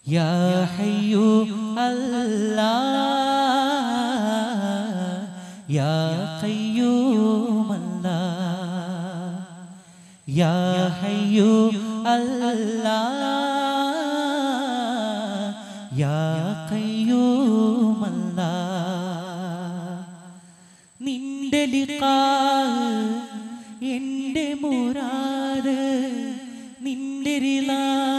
يا حي الله يا قيوم الله يا حي الله يا قيوم الله നിന്റെ ലിഖാ എൻ്റെ മുറാദ് നിന്റെ റിളാ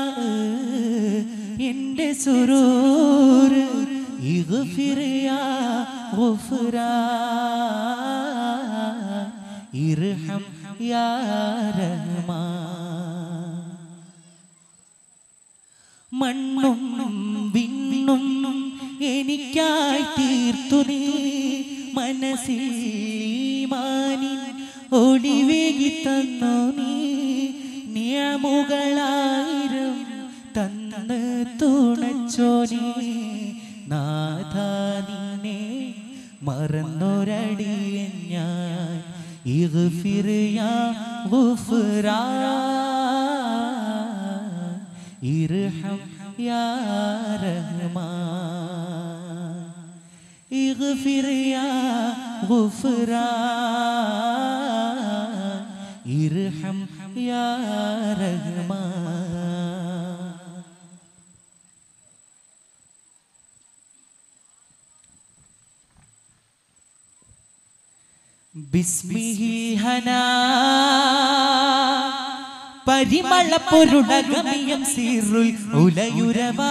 എൻ്റെ സുരൂർ ഇഗ്ഫിർ യാ ഗുഫ്രാൻ ഇർഹം യാ റഹ്മാൻ മണ്ണും വിണ്ണും എനിക്കായി തീർത്തു നീ മനസ്സിൽ മാനിൻ ഒളിവേകി തന്നു നീ നിയമുകളായിരം തന്ന് തുണച്ചോനെ നാഥ നിന്നെ മറന്നൊരടിയൻ ഞാൻ ഇഗ്ഫിർ യാ ഗുഫ്രാൻ ഇർഹം യാ റഹ്മാൻ ഇഗ്ഫിർ യാ ഗുഫ്രാൻ ഇർഹം യാ റഹ്മാൻ ബിസ്മിഹി ഹനാ പരിമള പൊരുടകമിയം സീറുൽ ഉലയുരവാ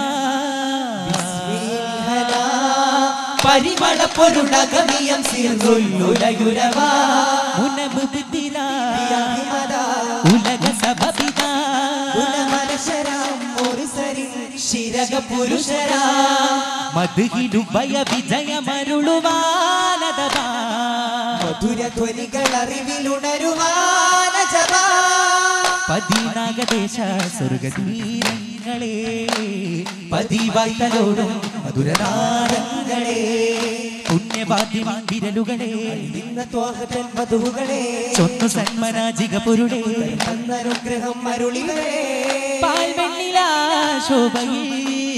പരിമള പൊരുടകമിയം സീർന്നുല്ലുലയുരവാ മുനബ് ബിദിലാ ഉലക സബബിദാ ഗുണമനശരാം ഒരു സരി ശിരക പുരുഷരാ മധുഹിലു ഭയ വിജയമരുളുവാനദവാ മധുര ധ്വനികൾ അറിവിലുണരുവാനജവാ പതിനാഗദേശ സ്വർഗതീരങ്ങളെ പതിവായി തലോടും മധുരനാദങ്ങളെ പുണ്യവാദ്യം വിരലുകളെ നിന്ന ത്വാഹതൻ വധുവുകളെ ചൊന്നു സന്മനാജിക പൊരുളെ തന്നനുഗ്രഹം അരുളികളെ പാൽവെണ്ണില ശോഭയിൽ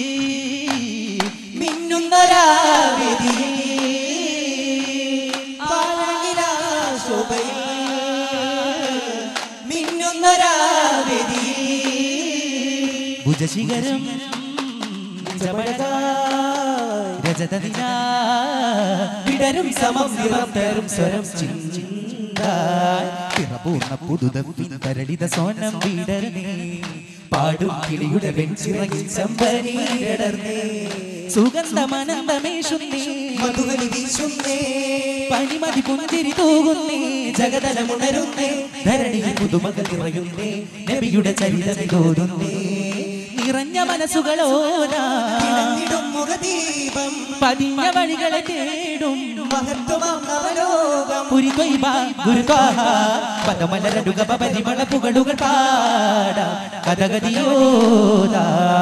മിന്നുന്നരാവേദിയിൽ പാലണിലാ ശോഭയിൽ മിന്നുന്നരാവേദിയിൽ ഭുജശിഖരം രജതനില വിടരും സമം നിറം തരും സ്വരം പിറപൂർണ്ണ പുതുതപ്പിൻ തരളിത സോനം വിടർന്നേ പാടും കിളിയുടെ വെഞ്ചിറകിൽ ചമ്പനീരടർന്നേ സുഗന്ധമനന്തമേഷുന്നേ മധുവലി വീശുന്നേ പനിമതി പുഞ്ചിരി തൂകുന്നേ ജഗതലമുണരുന്നേ ധരണിയിൽ പുതുമകൾ നിറയുന്നേ നബിയുടെ ചരിതമിതോരുന്നേ നിറഞ്ഞ മനസ്സുകളോടാ തിളങ്ങിടും മുഖദീപം പതിഞ്ഞ വഴികളെ തേടും മഹത്വമാം നവലോകം പുരിത്വൈബ ഗുരുത്വാഹ പദമലരടുക പരിമള പുകളുകൾ പാടാം കഥകതിയോദാ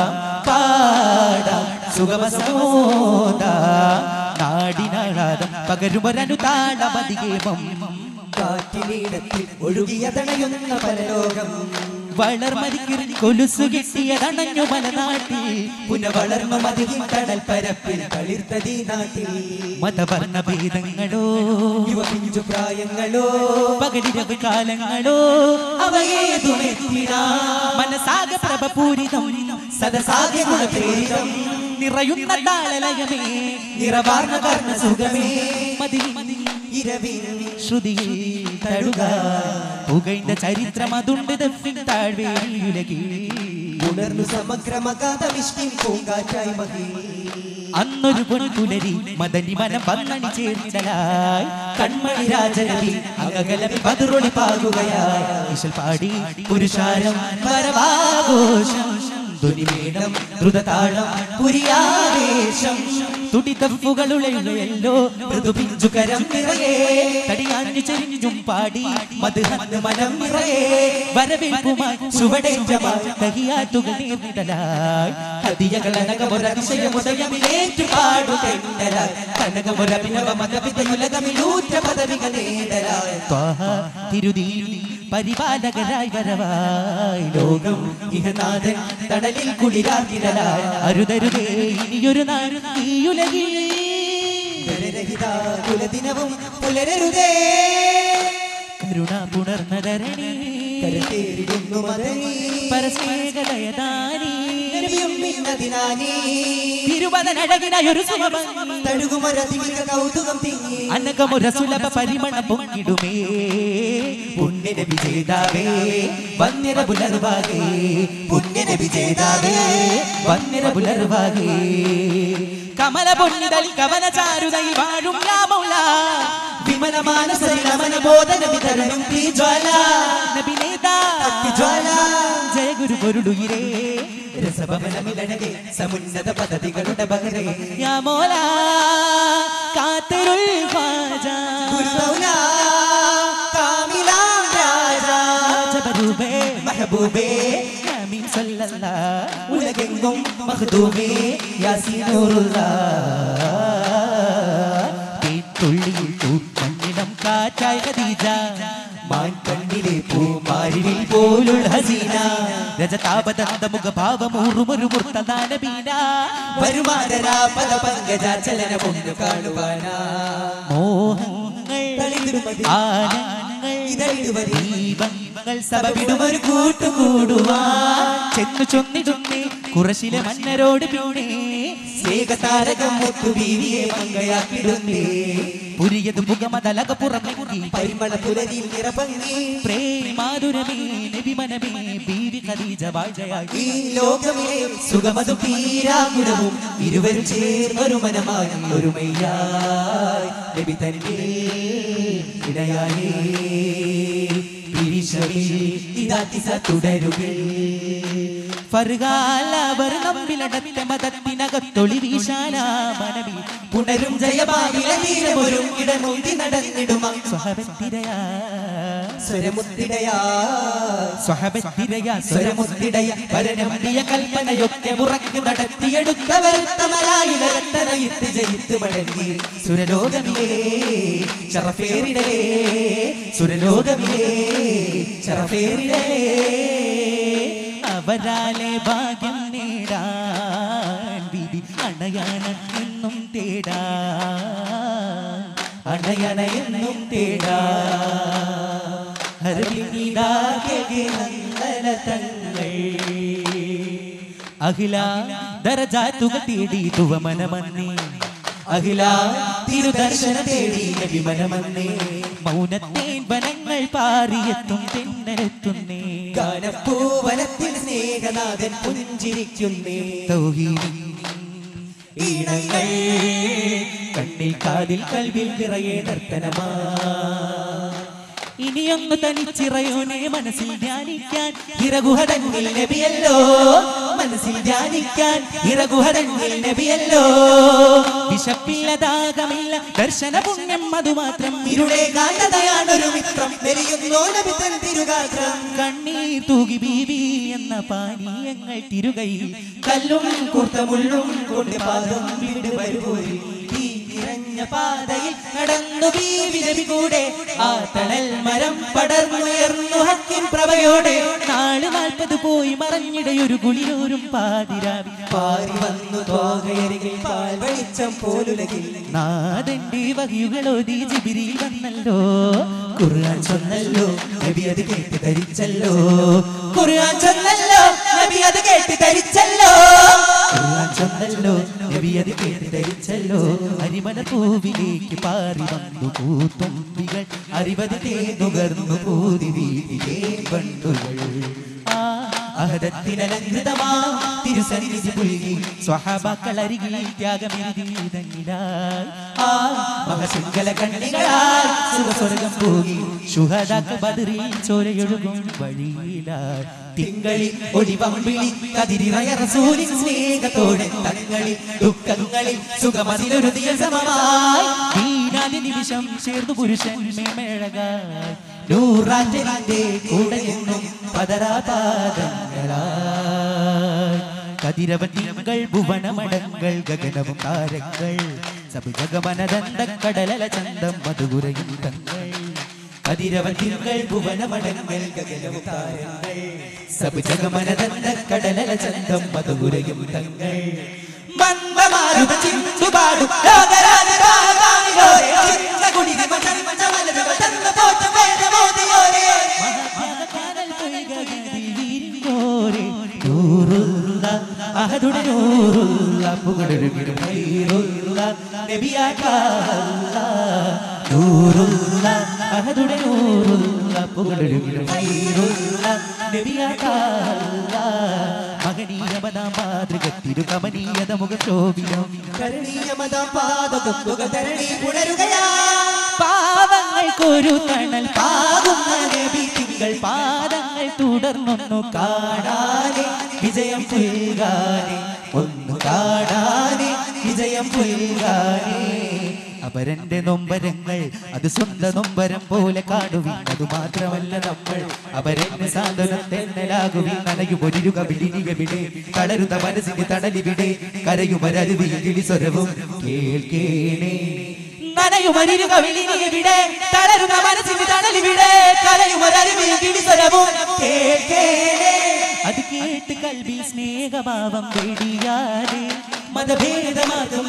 പാടാം സുഗമസമോദ നാടിനാളാദം പകരുമരനു താളമതികേമം കാറ്റിനീടത്തിൽ ഒഴുകിയതണയുന്ന പരലോകം വളർമതിക്കിറി കൊലുസു കിട്ടിയതണഞ്ഞു മലനാട്ടിൽ പുനവളർന്നു മതിയും കടൽ പരപ്പിൽ കളിർത്തതീ നാട്ടിൽ മതവർണ്ണ ഭേദങ്ങളോ യുവ പിഞ്ചു പ്രായങ്ങളോ പകലിരവ് കാലങ്ങളോ അവയേതുമെത്തിടാ മനസാഗ പ്രഭപൂരിതം സദസാഗ്യ ഗുണപ്രേരിതം നിറയുന്ന താളലയമേ നിറവാർന്ന കർണ സുഖമേ മതി ഇരവിൽ ശ്രുതിയിൽ തഴുക പുകഴ്ന്ന ചരിത്രം അതുണ്ട് ദഫിൻ താഴ്വേലിയുലകിൽ ഉണർന്നു സമഗ്രമകാതമിഷ്ടിൻ പൂങ്കാറ്റായി മതി അന്നൊരു പൊൻപുലരി മദനി മനം പന്നണി ചേർന്നിടലായി കൺമണി രാജനവി അകലവി പതിറൊളി പാകുകയായി ഈശൽ പാടി പുരുഷാരം വരവാഘോഷം ധ്വനിമേളം ദ്രുതതാളം പുരിയാവേശം തുടിതഫുകളുള്ളയോ മൃദുപിഞ്ചുകരം നിറയെ തടിയാഞ്ഞു ചെരിഞ്ഞും പാടി മധുഹന്ന് മനം നിറയെ വരവേൽപ്പുമായി ചുവടേറ്റമായി തഹിയാറ്റുകൾ നേർന്നിടലായി ഹതിയകളനകമൊരതിശയമുദയമിലേറ്റു പാടുകെണ്ടലായി കനകമൊരഭിനവ മതപിതയുലകമിലൂറ്റ പദവികൾ നേടലായി ത്വാഹ തിരുതീ പരിപാലകരായി വരവായി ലോകം ഇഹനാഥൻ തടലിൽ കുളിരാകിടലായി അരുതരുതേ ഇനിയൊരു നാൾ ഈ ഉലകിൽ ജലരഹിത കുലദിനവും പുലരരുതേ കരുണ പുണർന്ന ധരണി കരുത്തേരിടുന്നു മദനീ പരസ്മേകലയദാനി നബിയും മിന്നതിനാനീ തിരുവതനഴകിനായൊരു സുമഭംഗി തഴുകുമരതിമിക കൗതുകം തിങ്ങി അനകമുര സുലഭ പരിമണ പൊങ്ങിടുമേ പുണ്യന വിജേതാവേ വന്യര പുലർവാകേ പുണ്യന വിജേതാവേ വന്നിര പുലർവാകേ കമല പൊന്നിതൽ കവന ചാരുതയിൽ വാഴും രാമൗല വിമല മാനസമന ബോധന വിതരണം തീജ്വാല നബിനേതാ അത്തിജ്വാല ജയ ഗുരു പൊരുളുയിരേ രസഭവനമിലഴകെ സമുന്നത പദ്ധതികളുടെ ബഹരേ യാ മോല കാത്തിരുൾ ഖ്വാജ ഗുരുദൗല കാമിലാം രാജ ജബരൂപേ മെഹബൂബേ യാമീൻ സല്ലല്ലാ ഉലകെങ്ങും മഖ്ദൂമേ യാസീനൂറുള്ള തീത്തുള്ളിയിൽ മണ്ണിടം കാറ്റായി ഖദീജ മാൻ കണ്ണിലെ പൂമാരിവിൽ പോലുള്ള ഹസീന രജതാപദന്ത മുഖഭാവമൂറുമൊരു മുർത്തദാനബീന വരുമാനരാ പദ പങ്കജ ചലനമൊന്നു കാണുവാനാ മോഹങ്ങൾ തളിതിരുമതി ആനങ്ങൾ ഇതളിടുവരി ദീപങ്ങൾ സഭ സഭവിടുമൊരു കൂട്ടുകൂടുവാൻ ചെന്നു ചൊന്നിടുന്നേ കുറശിലെ മന്നരോട് പിന്നെ സ്നേഹതാരകം മുത്തു ബീവിയെ മങ്കയാക്കിടുന്നേ പുരിയത് മുഖമതലക പുറമെങ്കി പരിമള പുലരിൽ നിറഭംഗി പ്രേമാതുരമേ നബിമനമേ ബീവി ഖദീജ വാഴ്ചയായി ഈ ലോകമിലെ സുഖമതു തീരാഗുണവും ഇരുവരും ചേർന്നൊരു മനമായി ഒരുമയ്യായി നബി തന്റെ ഇടയായി പിരിശവിൽ ഇതാ തിസ തുടരുകേ ഫർഗാലവർ നമ്മിലടത്ത മതത്തിനകത്തൊളി വീശാന മനവി പുണരും ജയഭാവില തീരമൊരും ഇടമുണ്ടി നടന്നിടുമ സ്വഹബത്തിരയാ സ്വരമുത്തിടയാ സ്വഹബത്തിരയാ സ്വരമുത്തിടയ വരനമ്പിയ കൽപ്പനയൊക്കെ ഉറക്കി നടത്തിയെടുത്തവർ തമരായിലരത്തനയിത്ത് ജയിത്ത് മടങ്ങി സുരലോകമിലേ ശറഫേറിടലേ സുരലോകമിലേ ശറഫേറിടലേ അവരാലെ ഭാഗ്യം നേടാൻ വിധി അണയാന എന്നും തേടാ അണയണയെന്നും തേടാ ഹരവിനീടാകെ നന്ദന തങ്ങൾ അഖില ദരജാത്തുക തേടി തുവമനമന്നേ അഖില തിരുദർശന തേടി നബിമനമന്നേ മൗനത്തേൻ വനങ്ങൾ പാറിയെത്തും തെന്നലെത്തുന്നേ ഗാനപ്പൂവനത്തിൽ സ്നേഹനാഥൻ പുഞ്ചിരിക്കുന്നേ തൗഹീദിൻ ഈണങ്ങൾ കണ്ണിൽ കാതിൽ കൽവിൽ നിറയെ നർത്തനമാ ഇനിയൊന്ന് തനിച്ചിറയോനെ മനസ്സിൽ ധ്യാനിക്കാൻ ഇറകുഹതന്നിൽ നബിയല്ലോ മനസ്സിൽ ധ്യാനിക്കാൻ ഇറകുഹതന്നിൽ നബിയല്ലോ വിശപ്പില്ലതാകമില്ല ദർശന പുണ്യം അതുമാത്രം ഇരുടെ കാന്തതയാണൊരു മിത്രം മെരിയുന്നോ നബി തൻ തിരുഗാത്രം കണ്ണീർ തൂകി ബീവി എന്ന പാനീയങ്ങൾ തിരുകയിൽ കല്ലും കുർത്തമുള്ളും കൊണ്ട് പാദം വീട് വരുപോയി തീ നിറഞ്ഞ പാതയിൽ നടന്നു ബീവി നബി കൂടെ ആ തണൽ മരം പടർന്നുയർന്നു ഹക്കിൻ പ്രഭയോടെ നാല് നാൽപ്പത് പോയി മറഞ്ഞിടയൊരു കുളിയോരും പാതിരാവി പാരി വന്നു തോകയരികിൽ പാൽ വെളിച്ചം പോലുലകിൽ നാദന്റെ വകയുകളോതി ജിബിരിൽ വന്നല്ലോ ഖുർആൻ ചൊന്നല്ലോ നബി അത് കേട്ട് ധരിച്ചല്ലോ ഖുർആൻ ചൊന്നല്ലോ നബി അത് കേട്ട് ധരിച്ചല്ലോ ഖുർആൻ ചൊന്നല്ലോ നബി അത് കേട്ട് ധരിച്ചല്ലോ അരിമല പൂവിലേക്ക് പാറി വന്നു പൂത്തുമ്പികൾ അറിവത് തേനുകർന്നു പൂതി വീതിലേ പണ്ടുകൾ ആ അഹദത്തിനലങ്കൃതമാ തിരുസന്നിധി പുൽകി സ്വഹാബാക്കളരികിൽ ത്യാഗമെഴുതിയിടങ്ങിലായി ആ മഹസിംഗല കണ്ണികളാൽ സുഖസ്വർഗം പോകി ശുഹദാക്ക ബദറിൽ ചോരയൊഴുകും വഴിയിലായി തിങ്കളിൽ ഒളിവമ്പിളി കതിരിറയ റസൂലിൻ സ്നേഹത്തോടെ തങ്ങളിൽ ദുഃഖങ്ങളിൽ സുഖമതിലൊരു ദിവസമായി ദീനാദി നിമിഷം ചേർന്നു പുരുഷൻ മേമഴകായി നൂറാറ്റലിന്റെ കൂടെ എന്നും പതരാപാദങ്ങളായി കതിരവൻ തിങ്കൾ ഭുവനമടങ്ങൾ ഗഗനവും താരങ്ങൾ സബ് ജഗമനദന്ത കടലല ചന്തം മധുകുരയും തങ്ങൾ കതിരവൻ തിങ്കൾ ഭുവനമടങ്ങൾ ഗഗനമുത്താരങ്ങൾ സബ് ജഗമനദന്ത കടലല ചന്തം മധുരയും തങ്ങൾ മന്ദമാരുത ചിന്തുപാടും ലോകരാജ കാകാവിലോരെ ചിന്തകുടിക മജന്മ ചമലത വതന്ന പോറ്റ വേദമോദിയോരെ മഹാത്മാകാനൽ പൊയ്കയിൽ വീരിങ്കോരെ നൂറുള്ള അഹദുടെ നൂറുള്ള പുകഴൊഴുകിടും ഖൈറുള്ള നബിയാകാല്ല നൂറുള്ള അഹദുടെ നൂറുള്ള പുകഴൊഴുകിടും ഖൈറുള്ള നബിയാകാല്ല മകനീയമതാ മാതൃക തിരുകമനീയത മുഖശോഭിതം കരണീയമതാം പാദകം തുകതരണി പുണരുകയാ പാവങ്ങൾക്കൊരു തണൽ പാകുന്ന നബി തിങ്കൾ പാദങ്ങൾ തുടർന്നൊന്നു കാണാനെ വിജയം പുൽകാനെ ഒന്നു കാണാനെ വിജയം പുൽകാനെ അപരന്റെ നൊമ്പരങ്ങൾ അത് സ്വന്തം നൊമ്പരം പോലെ കാണുവിൻ അത് മാത്രമല്ല നമ്മൾ അപരന് സാന്ത്വനം തെന്നലാകുവിൻ നനയുമൊരു കവിളിനികവിടെ തളരുന്ന മനസ്സിന് തണലിവിടെ കരയുമരരുവിയിൽ കിളിസ്വരവും കേൾക്കേണേ നനയുമരിരു കവിളിനിവിടെ തളരുന്ന മനസ്സിന് തണലിവിടെ കലയുമരരുവിൽ കിടിസ്വരവും കേൾക്കേണേ അത് കേട്ട് കൽവിൽ സ്നേഹഭാവം വെടിയാതെ മതഭേദമാർഗം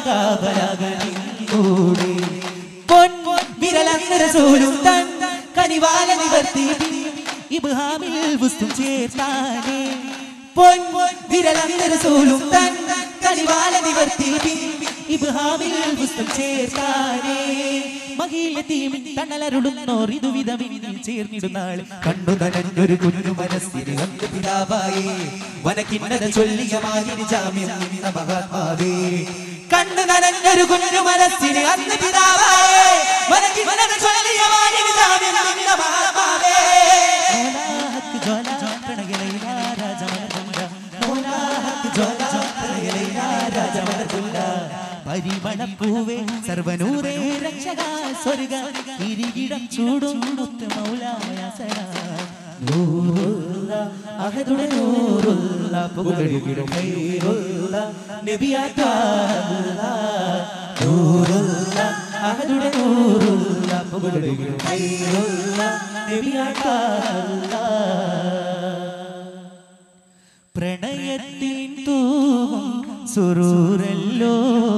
കൂടെ പൊൻ വിരലന്തരസൂലും തൻ കനിവാല നിവർത്തി ഇബ്ഹാമിൽ വസ്തു ചേർത്താനേ പൊൻ വിരലന്തരസൂലും തൻ കനിവാല നിവർത്തി ഇബ്ഹാമിൽ പുസ്തകം ചേർത്താനേ മഹിലതീമിൻ തണലരുളുന്നോർ ഇതു വിധമിന്നിൽ ചേർന്നിടുന്നാൾ കണ്ടു നനഞ്ഞൊരു കുഞ്ഞു മനസ്സിന് അന്ത് പിതാവായേ വനക്കിന്നത ചൊല്ലിയ മാതിരി ജാമ്യം നിന്ന മഹാത്മാവേ കണ്ണു നനഞ്ഞൊരു കുഞ്ഞു മനസ്സിന് അന്ന് പിതാവായേ വനക്കിന്നത ചൊല്ലിയ മാതിരി ജാമ്യം നിന്ന മഹാത്മാവേ മോലാഹത്ത് ജ്വാല പ്രണയലൈല രാജമലതുണ്ട മോലാഹത്ത് ജ്വാല പ്രണയലൈല രാജമലതുണ്ട. പരിമളപ്പൂവേ സർവനൂരേ രക്ഷക സ്വർഗ കിരീടം ചൂടും മുത്ത് മൗലായ നൂറുള്ള അഹദുടെ നൂറുള്ള പുകഴുകിടും ഖൈറുള്ള നബിയാകാല്ല. നൂറുള്ള അഹദുടെ നൂറുള്ള പുകഴുകിടും ഖൈറുള്ള പ്രണയത്തിൻ തൂവും സുറൂരല്ലോ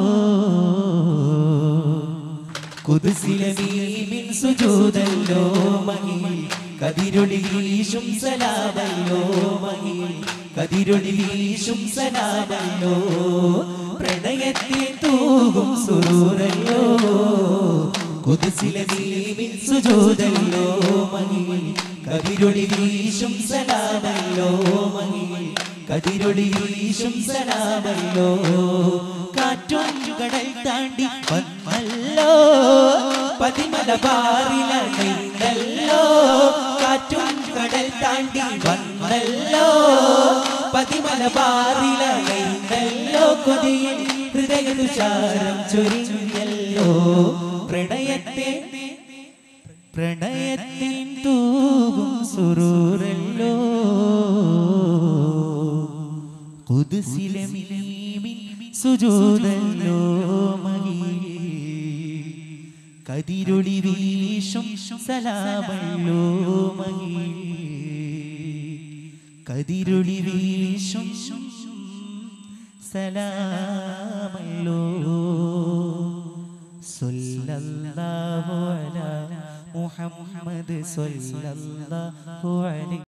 കുതിസിലെ മീമിൻ സുജൂതല്ലോ മഹി കതിരൊളി വീശും സലാമല്ലോ മഹി കതിരൊളി വീശും സലാമല്ലോ പ്രണയത്തിൻ തൂവും സുറൂരല്ലോ കുതിസിലെ മീമിൻ സുജൂതല്ലോ മഹി കതിരൊളി വീശും സലാമല്ലോ മഹി കതിരൊളി വീശും സലാമല്ലോ കാറ്റും കടൽ താണ്ടി വന്നല്ലോ പതിമല പാറിലോ കാറ്റും കടൽ താണ്ടി വന്നല്ലോ പതിമല പാറിലോ കൊതിയിൽ ഹൃദയ തുഷാരം ചൊരിഞ്ഞല്ലോ പ്രണയത്തെ പ്രണയത്തിൻ തൂവും സുറൂരല്ലോ കുതിസിലെ മീമിൻ സുജൂതല്ലോ മഹി കതിരൊളി വീശും സലാമല്ലോ മഹി കതിരൊളി വീശും സലാമല്ലോ സല്ലല്ലാഹു അലാ മുഹമ്മദ് സല്ലല്ലാഹു അലൈഹി